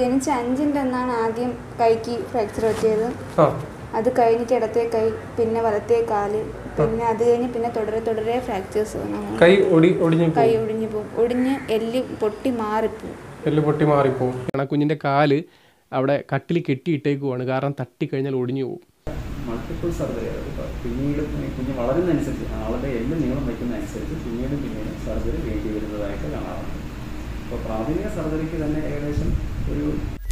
ജനിച്ച അഞ്ചിൻ്റെ അന്നാണ് ആദ്യം കൈക്ക് ഫ്രാക്ചർ പറ്റിയത് ആ അത് കഴിഞ്ഞിട്ട് ഇടത്തെ കൈ പിന്നെ വലത്തെ കാല് പിന്നെ അത് കഴിഞ്ഞ് പിന്നെ തുടരെ തുടരെ ഫ്രാക്ചേഴ്സ് വന്നു കൈ ഒടി ഒടിഞ്ഞു കൈ ഒടിഞ്ഞു പോകും ഒടിഞ്ഞ് എല്ല് പൊട്ടി മാറിപ്പോവും എല്ല് പൊട്ടി മാറിപ്പോവും കാരണം കുഞ്ഞിൻ്റെ കാല് അവിടെ കട്ടിൽ കെട്ടിയിട്ടേക്കുവാണ് കാരണം തട്ടിക്കഴിഞ്ഞാൽ ഒടിഞ്ഞു പോകും മൾട്ടിപ്പിൾ സർജറി ഇപ്പോൾ പിന്നീട് കുഞ്ഞ് വളരുന്നതനുസരിച്ച് ആളുടെ എല്ല് നീളം വയ്ക്കുന്നതനുസരിച്ച് പിന്നീട് പിന്നീട് സർജറി വേണ്ടി വരുന്നതായിട്ട് കാണാറുണ്ട് അപ്പോൾ പ്രാഥമിക സർജറിക്ക് തന്നെ ഏകദേശം ഒരു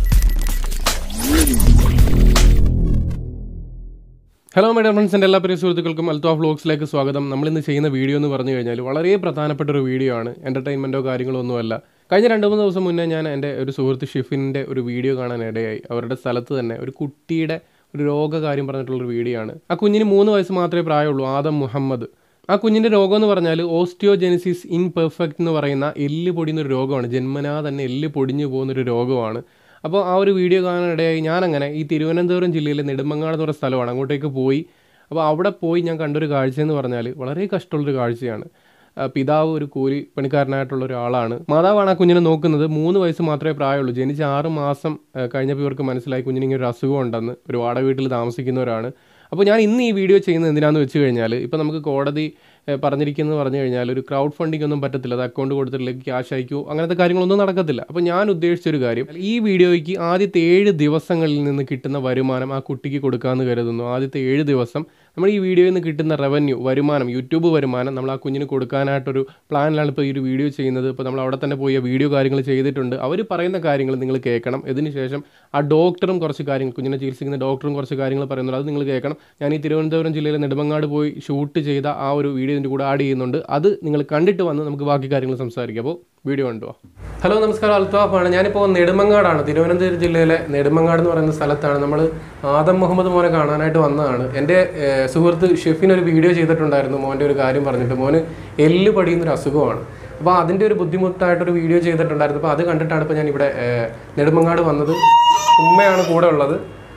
ഹലോ മൈ ഡിയർ ഫ്രണ്ട്സിൻ്റെ എല്ലാ പ്രിയ സുഹൃത്തുക്കൾക്കും അൽത്തോ വ്ലോഗ്സിലേക്ക് സ്വാഗതം നമ്മൾ ഇന്ന് ചെയ്യുന്ന വീഡിയോ എന്ന് പറഞ്ഞു കഴിഞ്ഞാൽ വളരെ പ്രധാനപ്പെട്ട ഒരു വീഡിയോ ആണ് എൻ്റർടൈൻമെൻറ്റോ കാര്യങ്ങളോ ഒന്നുമല്ല കഴിഞ്ഞ രണ്ട് മൂന്ന് ദിവസം മുന്നേ ഞാൻ എൻ്റെ ഒരു സുഹൃത്ത് ഷിഫിൻ്റെ ഒരു വീഡിയോ കാണാൻ ഇടയായി അവരുടെ സ്ഥലത്ത് തന്നെ ഒരു കുട്ടിയുടെ ഒരു രോഗകാര്യം പറഞ്ഞിട്ടുള്ളൊരു വീഡിയോ ആണ് ആ കുഞ്ഞിന് മൂന്ന് വയസ്സ് മാത്രമേ പ്രായമുള്ളൂ ആദം മുഹമ്മദ് ആ കുഞ്ഞിൻ്റെ രോഗം എന്ന് പറഞ്ഞാൽ ഓസ്റ്റിയോജെനിസിസ് ഇൻപെർഫെക്റ്റ് എന്ന് പറയുന്ന എല്ല് പൊടിയുന്ന ഒരു രോഗമാണ് ജന്മനാ തന്നെ എല്ല് പൊടിഞ്ഞു പോകുന്നൊരു രോഗമാണ് അപ്പോൾ ആ ഒരു വീഡിയോ കാണാനിടയായി ഞാനങ്ങനെ ഈ തിരുവനന്തപുരം ജില്ലയിലെ നെടുമങ്ങാട് എന്ന് പറയുന്ന സ്ഥലമാണ് അങ്ങോട്ടേക്ക് പോയി അപ്പോൾ അവിടെ പോയി ഞാൻ കണ്ടൊരു കാഴ്ച എന്ന് പറഞ്ഞാൽ വളരെ കഷ്ടമുള്ളൊരു കാഴ്ചയാണ് ആ, പിതാവ് ഒരു കൂലി പണിക്കാരനായിട്ടുള്ള ഒരാളാണ് മാതാവാണ് ആ കുഞ്ഞിനെ നോക്കുന്നത് മൂന്ന് വയസ്സ് മാത്രമേ പ്രായമുള്ളൂ ജനിച്ച് ആറ് മാസം ആ, കഴിഞ്ഞപ്പോൾ ഇവർക്ക് മനസ്സിലായി കുഞ്ഞിന് ഇങ്ങനെ ഒരു അസുഖം ഉണ്ടെന്ന് ഒരു വാടക വീട്ടിൽ താമസിക്കുന്നവരാണ് അപ്പോൾ ഞാൻ ഇന്ന് ഈ വീഡിയോ ചെയ്യുന്നത് എന്തിനാന്ന് വെച്ച് കഴിഞ്ഞാൽ ഇപ്പോൾ നമുക്ക് കോടതി ഏഹ്, പറഞ്ഞിരിക്കുന്നത് പറഞ്ഞു കഴിഞ്ഞാൽ ഒരു ക്രൗഡ് ഫണ്ടിങ് ഒന്നും പറ്റത്തില്ല അത് അക്കൗണ്ട് കൊടുത്തിട്ടില്ലെങ്കിൽ ക്യാഷ് അയക്കുമോ അങ്ങനത്തെ കാര്യങ്ങളൊന്നും നടക്കത്തില്ല അപ്പോൾ ഞാൻ ഉദ്ദേശിച്ചൊരു കാര്യം ഈ വീഡിയോയ്ക്ക് ആദ്യത്തെ ഏഴ് ദിവസങ്ങളിൽ നിന്ന് കിട്ടുന്ന വരുമാനം ആ കുട്ടിക്ക് കൊടുക്കാമെന്ന് കരുതുന്നു ആദ്യത്തെ ഏഴ് ദിവസം നമ്മൾ ഈ വീഡിയോയിൽ നിന്ന് കിട്ടുന്ന റവന്യൂ വരുമാനം യൂട്യൂബ് വരുമാനം നമ്മൾ ആ കുഞ്ഞിന് കൊടുക്കാനായിട്ടൊരു പ്ലാനിലാണ് ഇപ്പോൾ ഈ ഒരു വീഡിയോ ചെയ്യുന്നത് ഇപ്പോൾ നമ്മൾ അവിടെ തന്നെ പോയി ആ വീഡിയോ കാര്യങ്ങൾ ചെയ്തിട്ടുണ്ട് അവർ പറയുന്ന കാര്യങ്ങൾ നിങ്ങൾ കേൾക്കണം ഇതിന് ശേഷം ആ ഡോക്ടറും കുറച്ച് കാര്യങ്ങൾ കുഞ്ഞിനെ ചികിത്സിക്കുന്ന ഡോക്ടറും കുറച്ച് കാര്യങ്ങൾ പറയുന്നുണ്ട് അത് നിങ്ങൾ കേൾക്കണം ഞാൻ ഈ തിരുവനന്തപുരം ജില്ലയിലെ നെടുമങ്ങാട് പോയി ഷൂട്ട് ചെയ്ത ആ ഒരു വീഡിയോ ഇതിൻ്റെ കൂടെ ആഡ് ചെയ്യുന്നുണ്ട് അത് നിങ്ങൾ കണ്ടിട്ട് വന്ന് നമുക്ക് ബാക്കി കാര്യങ്ങൾ സംസാരിക്കാം അപ്പോൾ വീഡിയോ കണ്ടുവാ ഹലോ നമസ്കാരം അൽത്താഫാണ് ഞാനിപ്പോൾ നെടുമങ്ങാടാണ് തിരുവനന്തപുരം ജില്ലയിലെ നെടുമങ്ങാട് എന്ന് പറയുന്ന സ്ഥലത്താണ് നമ്മൾ ആദം മുഹമ്മദ് മോനെ കാണാനായിട്ട് വന്നതാണ് എൻ്റെ ഏഹ്, സുഹൃത്ത് ഷെഫിൻ ഒരു വീഡിയോ ചെയ്തിട്ടുണ്ടായിരുന്നു മോൻ്റെ ഒരു കാര്യം പറഞ്ഞിട്ട് മോന് എല്ല് പടിയുന്നൊരു അസുഖമാണ് അപ്പോൾ അതിൻ്റെ ഒരു ബുദ്ധിമുട്ടായിട്ടൊരു വീഡിയോ ചെയ്തിട്ടുണ്ടായിരുന്നു അപ്പോൾ അത് കണ്ടിട്ടാണ് ഇപ്പോൾ ഞാൻ ഇവിടെ ഏഹ്, നെടുമങ്ങാട് വന്നത് ഉമ്മയാണ് കൂടെ ഉള്ളത്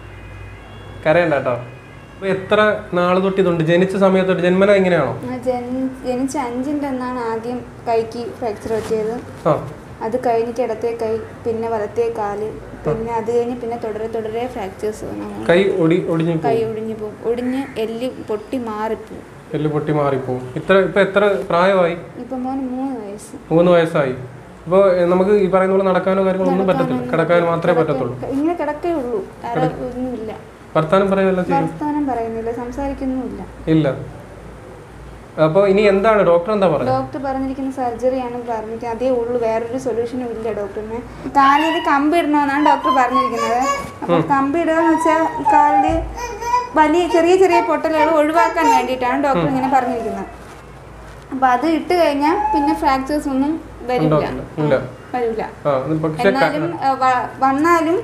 കരയണ്ട കേട്ടോ അപ്പോൾ എത്ര നാൾ തൊട്ട് ഇതുണ്ട് ജനിച്ച സമയത്ത് തൊട്ട് ജന്മന എങ്ങനെയാണോ ആ ജനി- ജനിച്ച അഞ്ചിൻ്റെ അന്നാണ് ആദ്യം കൈക്ക് ഫ്രാക്ചർ പറ്റിയത് ആ അത് കഴിഞ്ഞിട്ട് ഇടത്തെ കൈ പിന്നെ വലത്തെ കാല് പിന്നെ അത് കഴിഞ്ഞ് പിന്നെ തുടരെ തുടരെ ഫ്രാക്ചേഴ്സ് വന്നു കൈ ഒടി ഒടിഞ്ഞു കൈ ഒടിഞ്ഞു പോകും ഒടിഞ്ഞ് എല്ല് പൊട്ടി മാറിപ്പോവും എല്ല് പൊട്ടി മാറിപ്പോവും ഇത്ര ഇപ്പൊ എത്ര പ്രായമായി ഇപ്പം മോന് മൂന്ന് വയസ്സ് മൂന്ന് വയസ്സായി അപ്പോൾ നമുക്ക് ഈ പറയുന്ന പോലെ നടക്കാനോ കാര്യങ്ങളോ ഒന്നും പറ്റത്തില്ല കിടക്കാൻ മാത്രമേ പറ്റത്തുള്ളൂ ഇങ്ങനെ കിടക്കേ ഉള്ളൂ വേറെ ഒന്നുമില്ല വർത്താനം പറയുമല്ലോ ചെയ്യും വർത്തമാനം പറയുന്നില്ല സംസാരിക്കുന്നുമില്ല ഇല്ല അപ്പോൾ ഇനി എന്താണ് ഡോക്ടർ എന്താ പറയുക ഡോക്ടർ പറഞ്ഞിരിക്കുന്ന സർജറിയാണ് പറഞ്ഞിട്ട് അതേ ഉള്ളൂ വേറൊരു സൊല്യൂഷനും ഇല്ല ഡോക്ടറിന് കാലിൽ കമ്പി ഇടണമെന്നാണ് ഡോക്ടർ പറഞ്ഞിരിക്കുന്നത് അപ്പോൾ കമ്പി ഇടുക എന്ന് വെച്ചാൽ കാലിൽ വലിയ ചെറിയ ചെറിയ പൊട്ടലുകൾ ഒഴിവാക്കാൻ വേണ്ടിയിട്ടാണ് ഡോക്ടർ ഇങ്ങനെ പറഞ്ഞിരിക്കുന്നത് അപ്പോൾ അത് ഇട്ട് കഴിഞ്ഞാൽ പിന്നെ ഫ്രാക്ചേഴ്സ് ഒന്നും വരില്ല ഉണ്ടാവില്ല. ഇല്ല. വരില്ല ആ ഇത് പക്ഷേ ക- എന്നാലും ആ, വ- വന്നാലും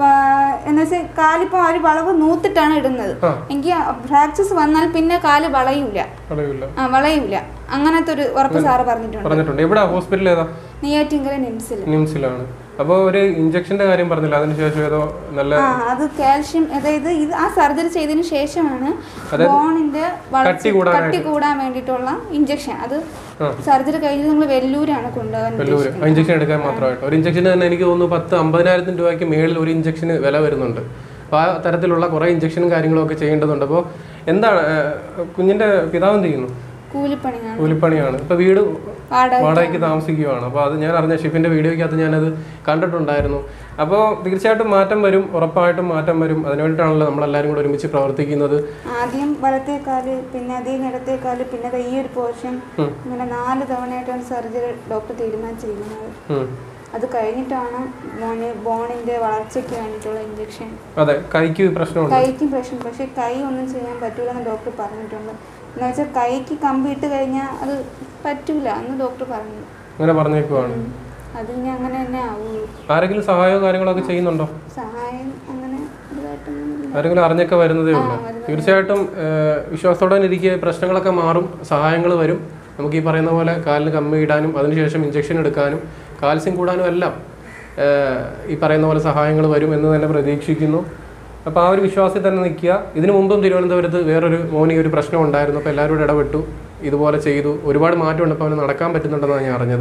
വ- എന്ന് വെച്ചാൽ കാലിപ്പോൾ ഒരു വളവ് നൂത്തിട്ടാണ് ഇടുന്നത് ആ. എങ്കിൽ ഫ്രാക്ചേഴ്സ് വന്നാൽ പിന്നെ കാല് വളയൂല അറിയില്ല ആ വളയൂല അങ്ങനത്തെ ഒരു ഉറപ്പ് സാറ് പറഞ്ഞിട്ടുണ്ട് പറഞ്ഞിട്ടുണ്ട് എവിടെ ഹോസ്പിറ്റൽ ഏതാ നെയ്യാറ്റിങ്കര നിംസിൽ നിംസിലാണ് അപ്പോൾ ഒരു ഇഞ്ചക്ഷന്റെ കാര്യം പറഞ്ഞില്ല അതിനുശേഷം ഏതോ നല്ല ആ അത് കാൽഷ്യം അതായത് ഇത് ആ സർജറി ചെയ്തതിന് ശേഷമാണ് ബോണിന്റെ കട്ടി കൂടാനായിട്ട്. കട്ടി കൂടാൻ വേണ്ടിയിട്ടുള്ള ഇഞ്ചക്ഷൻ അത് ആ. സർജറി കഴിഞ്ഞ് നമ്മൾ വെല്ലൂരാണ് കൊണ്ടുപോകാൻ വെല്ലൂര് ഇഞ്ചക്ഷൻ എടുക്കാൻ മാത്രമായിട്ട് ഒരു ഇഞ്ചക്ഷന് തന്നെ എനിക്ക് തോന്നുന്നു പത്ത് അമ്പതിനായിരത്തിന് രൂപയ്ക്ക് മേളിൽ ഒരു ഇഞ്ചക്ഷന് വില വരുന്നുണ്ട് അപ്പോൾ ആ തരത്തിലുള്ള കുറേ ഇഞ്ചക്ഷനും കാര്യങ്ങളും ഒക്കെ ചെയ്യേണ്ടതുണ്ട് അപ്പോൾ എന്താണ് ഏഹ്, കുഞ്ഞിന്റെ പിതാവ് എന്ത് ചെയ്യുന്നു കൂലിപ്പണിയാണ് കൂലിപ്പണിയാണ് ഇപ്പോൾ വീട് വാടക വാടകയ്ക്ക് താമസിക്കുകയാണ് അപ്പോൾ അത് ഞാൻ അറിഞ്ഞ ഷിഫിന്റെ വീഡിയോയ്ക്കകത്ത് ഞാനത് കണ്ടിട്ടുണ്ടായിരുന്നു അപ്പോൾ തീർച്ചയായിട്ടും മാറ്റം വരും ഉറപ്പായിട്ടും മാറ്റം വരും അതിനുവേണ്ടിയിട്ടാണല്ലോ നമ്മളെല്ലാവരും കൂടെ ഒരുമിച്ച് പ്രവർത്തിക്കുന്നത് ആദ്യം വലത്തെ കാല് പിന്നെ അതേ ഇടത്തെ കാല് പിന്നെ ദേ ഈ ഒരു പോർഷൻ ഇങ്ങനെ നാല് തവണയായിട്ടാണ് സർജറി ഡോക്ടർ തീരുമാനിച്ചിരിക്കുന്നത് ഉം. അത് കഴിഞ്ഞിട്ടാണ് മോന് ബോണിന്റെ വളർച്ചയ്ക്ക് വേണ്ടിയിട്ടുള്ള ഇഞ്ചക്ഷൻ അതെ കൈക്ക് പ്രശ്നമുണ്ട് കൈക്കും പ്രശ്നം പക്ഷെ കൈ ഒന്നും ചെയ്യാൻ പറ്റൂലെന്ന് ഡോക്ടർ പറഞ്ഞിട്ടുണ്ട് എന്ന് വെച്ചാൽ കൈക്ക് കമ്പി ഇട്ട് കഴിഞ്ഞാൽ അത് പറ്റൂല എന്ന് ഡോക്ടർ പറഞ്ഞു അങ്ങനെ പറഞ്ഞേക്കുവാണ് അത് ഇനി അങ്ങനെ തന്നെ ആവുള്ളൂ ആരെങ്കിലും സഹായമോ കാര്യങ്ങളൊക്കെ ചെയ്യുന്നുണ്ടോ സഹായം അങ്ങനെ ഇതായിട്ടൊന്നും ആരെങ്കിലും അറിഞ്ഞൊക്കെ വരുന്നതേ ഉള്ളൂ തീർച്ചയായിട്ടും ഏഹ്, വിശ്വാസത്തോടെ തന്നെ ഇരിക്കുക പ്രശ്നങ്ങളൊക്കെ മാറും സഹായങ്ങൾ വരും നമുക്ക് ഈ പറയുന്ന പോലെ കാലിന് കമ്മി ഇടാനും അതിനുശേഷം ഇഞ്ചക്ഷൻ എടുക്കാനും കാൽസ്യം കൂടാനും എല്ലാം ഏഹ്, ഈ പറയുന്ന പോലെ സഹായങ്ങൾ വരും എന്ന് തന്നെ പ്രതീക്ഷിക്കുന്നു അപ്പോൾ ആ ഒരു വിശ്വാസത്തിൽ തന്നെ നിൽക്കുക ഇതിനു മുമ്പും തിരുവനന്തപുരത്ത് വേറൊരു മോനി ഒരു പ്രശ്നം ഉണ്ടായിരുന്നു അപ്പോൾ എല്ലാവരും കൂടെ ഇടപെട്ടു ഇതുപോലെ ചെയ്തു ഒരുപാട് മാറ്റമുണ്ട് അപ്പോൾ അവന് നടക്കാൻ പറ്റുന്നുണ്ടെന്നാണ് ഞാൻ അറിഞ്ഞത്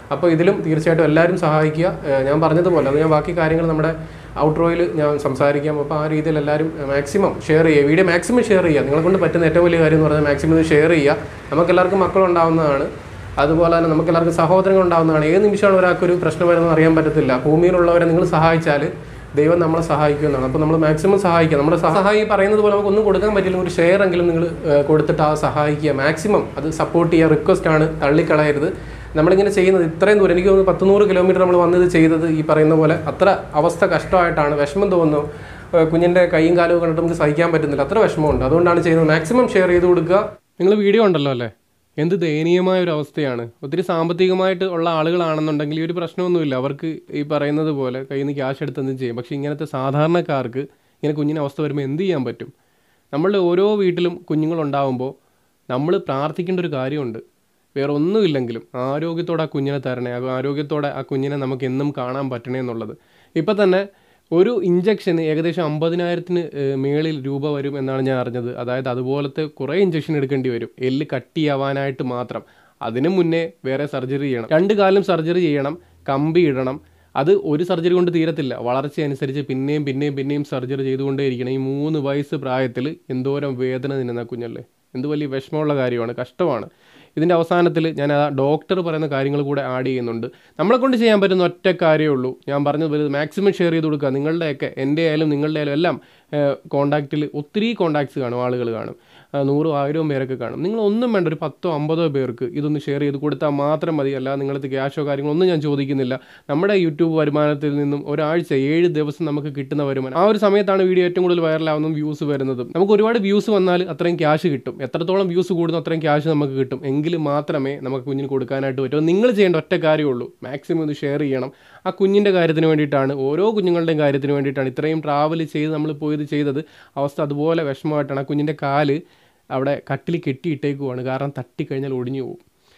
അപ്പോൾ ഇതിലും തീർച്ചയായിട്ടും എല്ലാവരും സഹായിക്കുക ഏഹ് ഞാൻ പറഞ്ഞതുപോലെ അത് ഞാൻ ബാക്കി കാര്യങ്ങൾ നമ്മുടെ ഔട്ട്രോയിൽ ഞാൻ സംസാരിക്കാം അപ്പോൾ ആ രീതിയിൽ എല്ലാവരും മാക്സിമം ഷെയർ ചെയ്യുക വീഡിയോ മാക്സിമം ഷെയർ ചെയ്യുക നിങ്ങളെ കൊണ്ട് പറ്റുന്ന ഏറ്റവും വലിയ കാര്യം എന്ന് പറഞ്ഞാൽ മാക്സിമം ഇത് ഷെയർ ചെയ്യുക നമുക്കെല്ലാവർക്കും മക്കളുണ്ടാവുന്നതാണ് അതുപോലെ തന്നെ നമുക്ക് എല്ലാവർക്കും സഹോദരങ്ങൾ ഉണ്ടാവുന്നതാണ് ഏത് നിമിഷമാണ് ഒരാൾക്കൊരു പ്രശ്നം വരുന്നത് അറിയാൻ പറ്റത്തില്ല ഭൂമിയിലുള്ളവരെ നിങ്ങൾ സഹായിച്ചാൽ ദൈവം നമ്മളെ സഹായിക്കുമെന്നാണ് അപ്പോൾ നമ്മൾ മാക്സിമം സഹായിക്കുക നമ്മുടെ സഹായി പറയുന്നത് പോലെ നമുക്ക് ഒന്നും കൊടുക്കാൻ പറ്റില്ല ഒരു ഷെയർ എങ്കിലും നിങ്ങൾ കൊടുത്തിട്ട് ആ സഹായിക്കുക മാക്സിമം അത് സപ്പോർട്ട് ചെയ്യുക റിക്വസ്റ്റ് ആണ് തള്ളിക്കളയരുത് നമ്മളിങ്ങനെ ചെയ്യുന്നത് ഇത്രയും ദൂരം എനിക്ക് തോന്നുന്നു പത്ത് നൂറ് കിലോമീറ്റർ നമ്മൾ വന്നത് ചെയ്തത് ഈ പറയുന്ന പോലെ അത്ര അവസ്ഥ കഷ്ടമായിട്ടാണ് വിഷമം തോന്നുന്നു ഏഹ് കുഞ്ഞിൻ്റെ കൈയും കാലും കണ്ടിട്ട് നമുക്ക് സഹിക്കാൻ പറ്റുന്നില്ല അത്ര വിഷമമുണ്ട് അതുകൊണ്ടാണ് ചെയ്യുന്നത് മാക്സിമം ഷെയർ ചെയ്ത് കൊടുക്കുക നിങ്ങൾ വീഡിയോ ഉണ്ടല്ലോ അല്ലേ എന്ത് ദയനീയമായ ഒരു അവസ്ഥയാണ് ഒത്തിരി സാമ്പത്തികമായിട്ട് ഉള്ള ആളുകളാണെന്നുണ്ടെങ്കിൽ ഈ ഒരു പ്രശ്നമൊന്നുമില്ല അവർക്ക് ഈ പറയുന്നത് പോലെ കയ്യിൽ നിന്ന് ക്യാഷ് എടുത്ത് എന്തും ചെയ്യും പക്ഷേ ഇങ്ങനത്തെ സാധാരണക്കാർക്ക് ഇങ്ങനെ കുഞ്ഞിന് അവസ്ഥ വരുമ്പോൾ എന്ത് ചെയ്യാൻ പറ്റും നമ്മളുടെ ഓരോ വീട്ടിലും കുഞ്ഞുങ്ങളുണ്ടാവുമ്പോൾ നമ്മൾ പ്രാർത്ഥിക്കേണ്ട ഒരു കാര്യമുണ്ട് വേറെ ഒന്നുമില്ലെങ്കിലും ആരോഗ്യത്തോടെ ആ കുഞ്ഞിനെ തരണേ ആ ആരോഗ്യത്തോടെ ആ കുഞ്ഞിനെ നമുക്ക് എന്നും കാണാൻ പറ്റണേ എന്നുള്ളത് ഇപ്പം തന്നെ ഒരു ഇഞ്ചക്ഷന് ഏകദേശം അമ്പതിനായിരത്തിന് മേളിൽ രൂപ വരും എന്നാണ് ഞാൻ അറിഞ്ഞത് അതായത് അതുപോലത്തെ കുറേ ഇഞ്ചക്ഷൻ എടുക്കേണ്ടി വരും എല്ല് കട്ടിയാവാനായിട്ട് മാത്രം അതിനു മുന്നേ വേറെ സർജറി ചെയ്യണം രണ്ട് കാലം സർജറി ചെയ്യണം കമ്പി ഇടണം അത് ഒരു സർജറി കൊണ്ട് തീരത്തില്ല വളർച്ച അനുസരിച്ച് പിന്നെയും പിന്നെയും പിന്നെയും സർജറി ചെയ്തുകൊണ്ടേ ഇരിക്കണം ഈ മൂന്ന് വയസ്സ് പ്രായത്തിൽ എന്തോരം വേദന നിന്ന കുഞ്ഞല്ലേ എന്ത് വലിയ വിഷമമുള്ള കാര്യമാണ് കഷ്ടമാണ് ഇതിൻ്റെ അവസാനത്തിൽ ഞാൻ ആ ഡോക്ടർ പറയുന്ന കാര്യങ്ങൾ കൂടെ ആഡ് ചെയ്യുന്നുണ്ട് നമ്മളെ കൊണ്ട് ചെയ്യാൻ പറ്റുന്ന ഒറ്റ കാര്യമേ ഉള്ളൂ ഞാൻ പറഞ്ഞതുപോലെ മാക്സിമം ഷെയർ ചെയ്ത് കൊടുക്കുക നിങ്ങളുടെയൊക്കെ എൻ്റെ ആയാലും നിങ്ങളുടെ ആയാലും എല്ലാം കോണ്ടാക്റ്റിൽ ഒത്തിരി കോണ്ടാക്ട്സ് കാണും ആളുകൾ കാണും ആ, നൂറും ആയിരവും പേരൊക്കെ കാണും നിങ്ങൾ ഒന്നും വേണ്ട ഒരു പത്തോ അമ്പതോ പേർക്ക് ഇതൊന്ന് ഷെയർ ചെയ്ത് കൊടുത്താൽ മാത്രം മതി അല്ല നിങ്ങളത് ക്യാഷോ കാര്യങ്ങളോ ഒന്നും ഞാൻ ചോദിക്കുന്നില്ല നമ്മുടെ യൂട്യൂബ് വരുമാനത്തിൽ നിന്നും ഒരാഴ്ച ഏഴ് ദിവസം നമുക്ക് കിട്ടുന്ന വരുമാനം ആ ഒരു സമയത്താണ് വീഡിയോ ഏറ്റവും കൂടുതൽ വൈറലാവുന്നതും വ്യൂസ് വരുന്നതും നമുക്ക് ഒരുപാട് വ്യൂസ് വന്നാൽ അത്രയും ക്യാഷ് കിട്ടും എത്രത്തോളം വ്യൂസ് കൂടുന്നു അത്രയും ക്യാഷ് നമുക്ക് കിട്ടും എങ്കിൽ മാത്രമേ നമുക്ക് കുഞ്ഞിന് കൊടുക്കാനായിട്ട് പറ്റൂ നിങ്ങൾ ചെയ്യേണ്ട ഒറ്റ കാര്യമുള്ളൂ മാക്സിമം ഇത് ഷെയർ ചെയ്യണം ആ കുഞ്ഞിൻ്റെ കാര്യത്തിന് വേണ്ടിയിട്ടാണ് ഓരോ കുഞ്ഞുങ്ങളുടെയും കാര്യത്തിന് വേണ്ടിയിട്ടാണ് ഇത്രയും ട്രാവൽ ചെയ്ത് നമ്മൾ പോയത് ചെയ്തത് അവസ്ഥ അതുപോലെ വിഷമമായിട്ടാണ് ആ കുഞ്ഞിൻ്റെ കാല് അവിടെ കട്ടിൽ കെട്ടിയിട്ടേക്കുവാണ് കാരണം തട്ടിക്കഴിഞ്ഞാൽ ഒടിഞ്ഞു പോകും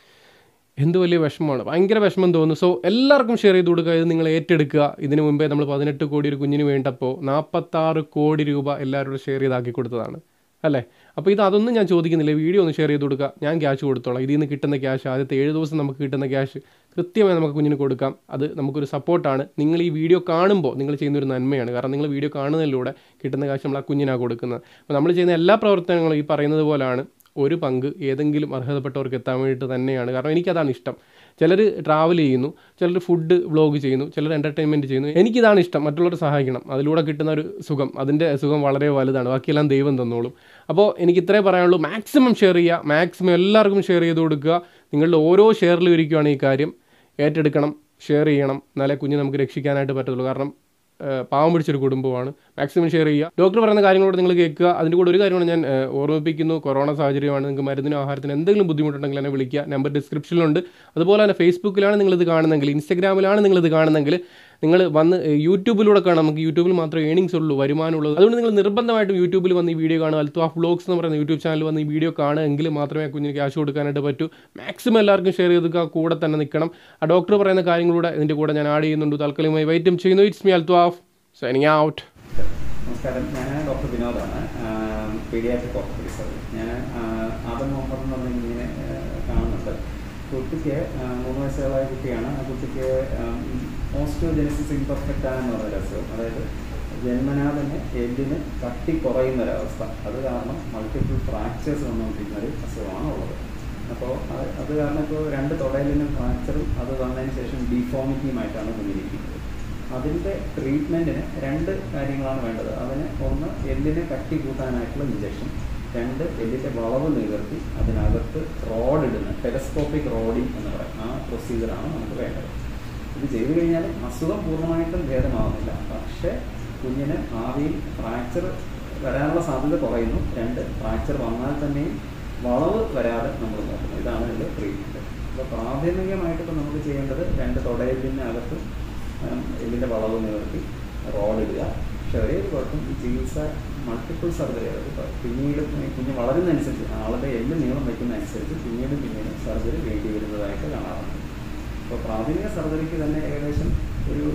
എന്ത് വലിയ വിഷമമാണ് ഭയങ്കര വിഷമം തോന്നുന്നു സോ എല്ലാവർക്കും ഷെയർ ചെയ്ത് കൊടുക്കുക ഇത് നിങ്ങൾ ഏറ്റെടുക്കുക ഇതിനു മുമ്പേ നമ്മൾ പതിനെട്ട് കോടി ഒരു കുഞ്ഞിന് വേണ്ടപ്പോൾ നാൽപ്പത്താറ് കോടി രൂപ എല്ലാവരോടും ഷെയർ ചെയ്താക്കി കൊടുത്തതാണ് അല്ലേ അപ്പോൾ ഇത് അതൊന്നും ഞാൻ ചോദിക്കുന്നില്ല വീഡിയോ ഒന്ന് ഷെയർ ചെയ്ത് കൊടുക്കുക ഞാൻ ക്യാഷ് കൊടുത്തോളാം ഇതിൽ നിന്ന് കിട്ടുന്ന ക്യാഷ് ആദ്യത്തെ ഏഴ് ദിവസം നമുക്ക് കിട്ടുന്ന ക്യാഷ് കൃത്യമായി നമുക്ക് കുഞ്ഞിന് കൊടുക്കാം അത് നമുക്കൊരു സപ്പോർട്ടാണ് നിങ്ങൾ ഈ വീഡിയോ കാണുമ്പോൾ നിങ്ങൾ ചെയ്യുന്ന ഒരു നന്മയാണ് കാരണം നിങ്ങൾ വീഡിയോ കാണുന്നതിലൂടെ കിട്ടുന്ന കാശ് നമ്മൾ ആ കുഞ്ഞിനാണ് കൊടുക്കുന്നത് അപ്പോൾ നമ്മൾ ചെയ്യുന്ന എല്ലാ പ്രവർത്തനങ്ങളും ഈ പറയുന്നത് പോലെയാണ് ഒരു പങ്ക് ഏതെങ്കിലും അർഹതപ്പെട്ടവർക്ക് എത്താൻ വേണ്ടിയിട്ട് തന്നെയാണ് കാരണം എനിക്കതാണ് ഇഷ്ടം ചിലർ ട്രാവൽ ചെയ്യുന്നു ചിലർ ഫുഡ് വ്ളോഗ് ചെയ്യുന്നു ചിലർ എൻ്റർടൈൻമെൻറ്റ് ചെയ്യുന്നു എനിക്കിതാണ് ഇഷ്ടം മറ്റുള്ളവരെ സഹായിക്കണം അതിലൂടെ കിട്ടുന്ന ഒരു സുഖം അതിൻ്റെ സുഖം വളരെ വലുതാണ് ബാക്കിയെല്ലാം ദൈവം തന്നോളും അപ്പോൾ എനിക്ക് ഇത്രേ പറയാനുള്ളൂ മാക്സിമം ഷെയർ ചെയ്യുക മാക്സിമം എല്ലാവർക്കും ഷെയർ ചെയ്ത് കൊടുക്കുക നിങ്ങളുടെ ഓരോ ഷെയറിലും ഇരിക്കുകയാണ് ഈ കാര്യം ഏറ്റെടുക്കണം ഷെയർ ചെയ്യണം എന്നാലേ കുഞ്ഞ് നമുക്ക് രക്ഷിക്കാനായിട്ട് പറ്റത്തുള്ളൂ കാരണം ഏഹ് പാവം പിടിച്ചൊരു കുടുംബമാണ് മാക്സിമം ഷെയർ ചെയ്യുക ഡോക്ടർ പറയുന്ന കാര്യങ്ങളോട് നിങ്ങൾ കേൾക്കുക അതിൻ്റെ കൂടെ ഒരു കാര്യമാണ് ഞാൻ ഏഹ് ഓർമ്മിപ്പിക്കുന്നു കൊറോണ സാഹചര്യമാണ് നിങ്ങൾക്ക് മരുന്നിനും ആഹാരത്തിനും എന്തെങ്കിലും ബുദ്ധിമുട്ടുണ്ടെങ്കിൽ എന്നെ വിളിക്കുക നമ്പർ ഡിസ്ക്രിപ്ഷനിലുണ്ട് അതുപോലെ തന്നെ ഫേസ്ബുക്കിലാണ് നിങ്ങളിത് കാണുന്നതെങ്കിൽ ഇൻസ്റ്റാഗ്രാമിലാണ് നിങ്ങളിത് കാണുന്നതെങ്കിൽ നിങ്ങൾ വന്ന് ഏഹ് യൂട്യൂബിലൂടെ കാണാം നമുക്ക് യൂട്യൂബിൽ മാത്രമേ ഏണിങ്സ് ഉള്ളൂ വരുമാനമുള്ളൂ അതുകൊണ്ട് നിങ്ങൾ നിർബന്ധമായിട്ടും യൂട്യൂബിൽ വന്ന് ഈ വീഡിയോ കാണുക അൽത്തു ഓഫ് വ്ലോഗ്സ് എന്ന് പറയുന്ന യൂട്യൂബ് ചാനൽ വന്ന് ഈ വീഡിയോ കാണുക എങ്കിൽ മാത്രമേ ആ കുഞ്ഞിന് ക്യാഷ് കൊടുക്കാനായിട്ട് പറ്റൂ മാക്സിമം എല്ലാവർക്കും ഷെയർ ചെയ്ത് കൂടെ തന്നെ നിൽക്കണം ആ ഡോക്ടർ പറയുന്ന കാര്യങ്ങളൂടെ ഇതിൻ്റെ കൂടെ ഞാൻ ആഡ് ചെയ്യുന്നുണ്ട് താൽക്കാലികമായി വെയിറ്റും ചെയ്യുന്നു ഇറ്റ്സ് മി അൽത്തു ഓഫ് സൈനിങ് ഔട്ട് നമസ്കാരം ഞാൻ ഡോക്ടർ വിനോദാണ് പീഡിയാട്രിക് ഓഫീസർ ഞാൻ ആദം മുഹമ്മദ് എന്ന് പറഞ്ഞ ഇങ്ങനെ കാണുന്നുണ്ട് കുട്ടിക്ക് ആ, മൂന്ന് വയസ്സുകളായ കുട്ടിയാണ് ആ കുട്ടിക്ക് ഓസ്റ്റിയോജെനസിസ് ഇംപെർഫെക്റ്റ് എന്ന് പറഞ്ഞൊരു അസുഖം അതായത് ജന്മനാ തന്നെ എല്ലിന് കട്ടി കുറയുന്ന ഒരവസ്ഥ അത് കാരണം മൾട്ടിപ്പിൾ ഫ്രാക്ചേഴ്സ് വന്നുകൊണ്ടിരിക്കുന്ന ഒരു അസുഖമാണ് ഉള്ളത് അപ്പോൾ അത് അത് കാരണം ഇപ്പോൾ രണ്ട് തുടയിലിനും ഫ്രാക്ചറും അത് വന്നതിന് ശേഷം ഡിഫോമിറ്റിയുമായിട്ടാണ് മുന്നിരിക്കുന്നത് അതിൻ്റെ ട്രീറ്റ്മെൻറ്റിന് രണ്ട് കാര്യങ്ങളാണ് വേണ്ടത് അതിന് ഒന്ന് എല്ലിനെ കട്ടി കൂട്ടാനായിട്ടുള്ള ഇഞ്ചക്ഷൻ രണ്ട് എല്ലിൻ്റെ വളവ് നികർത്തി അതിനകത്ത് റോഡ് ഇടുന്ന ടെലസ്കോപ്പിക് റോഡിങ് എന്ന് പറയും ആ പ്രൊസീജിയറാണ് നമുക്ക് വേണ്ടത് ഇത് ചെയ്തു കഴിഞ്ഞാൽ അസുഖം പൂർണ്ണമായിട്ടും ഭേദമാവുന്നില്ല പക്ഷേ കുഞ്ഞിന് ഭാവിയിൽ ഫ്രാക്ചർ വരാനുള്ള സാധ്യത കുറയുന്നു രണ്ട് ഫ്രാക്ചർ വന്നാൽ തന്നെയും വളവ് വരാതെ നമ്മൾ നോക്കുന്നു ഇതാണ് ഇതിൻ്റെ ട്രീറ്റ്മെൻറ്റ് അപ്പോൾ പ്രാഥമികമായിട്ട് ഇപ്പോൾ നമുക്ക് ചെയ്യേണ്ടത് രണ്ട് തുടയലിനകത്ത് ഇതിൻ്റെ വളവ് നിവർത്തി റോഡ് ഇടുക പക്ഷെ ഒരേ ഒരു കുഴപ്പം ഈ ചികിത്സ മൾട്ടിപ്പിൾ സർജറി അതായത് ഇപ്പോൾ പിന്നീട് ഈ കുഞ്ഞ് വളരുന്നതനുസരിച്ച് ആളുടെ എല്ല് നീളം വയ്ക്കുന്നതനുസരിച്ച് പിന്നീട് പിന്നീട് സർജറി വേണ്ടി വരുന്നതായിട്ട് കാണാറുണ്ട് അപ്പോൾ പ്രാഥമിക സർജറിക്ക് തന്നെ ഏകദേശം ഒരു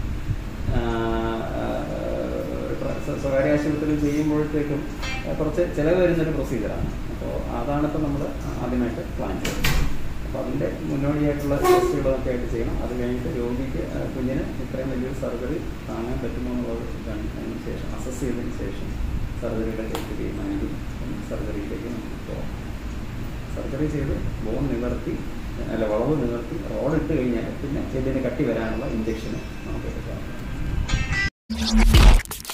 ആ, ആ, പ്ര- സ്വ- സ്വകാര്യ ആശുപത്രിയിൽ ചെയ്യുമ്പോഴത്തേക്കും ആ, കുറച്ച് ചിലവ് വരുന്നൊരു പ്രൊസീജിയറാണ് അപ്പോൾ അതാണ് ഇപ്പോൾ നമ്മൾ ആദ്യമായിട്ട് പ്ലാൻ ചെയ്യുന്നത് അപ്പോൾ അപ്പോൾ അതിൻ്റെ മുന്നോടിയായിട്ടുള്ള ടെസ്റ്റുകളൊക്കെ ആയിട്ട് ചെയ്യണം അത് കഴിഞ്ഞിട്ട് രോഗിക്ക് ആ, കുഞ്ഞിന് ഇത്രയും വലിയൊരു സർജറി താങ്ങാൻ പറ്റുമോ എന്നുള്ളത് കണ്ട് അതിന് ശേഷം അസസ് ചെയ്തതിന് ശേഷം സർജറികളിലേക്ക് തീരുമാനിക്കും സർജറിയിലേക്ക് നമുക്ക് പോകാം സർജറി ചെയ്ത് ബോൺ നിവർത്തി അല്ല വളവ് നിവർത്തി റോഡ് ഇട്ട് കഴിഞ്ഞാൽ പിന്നെ എല്ലിന് കട്ടി വരാനുള്ള ഇഞ്ചക്ഷന് നമുക്ക് എടുക്കാം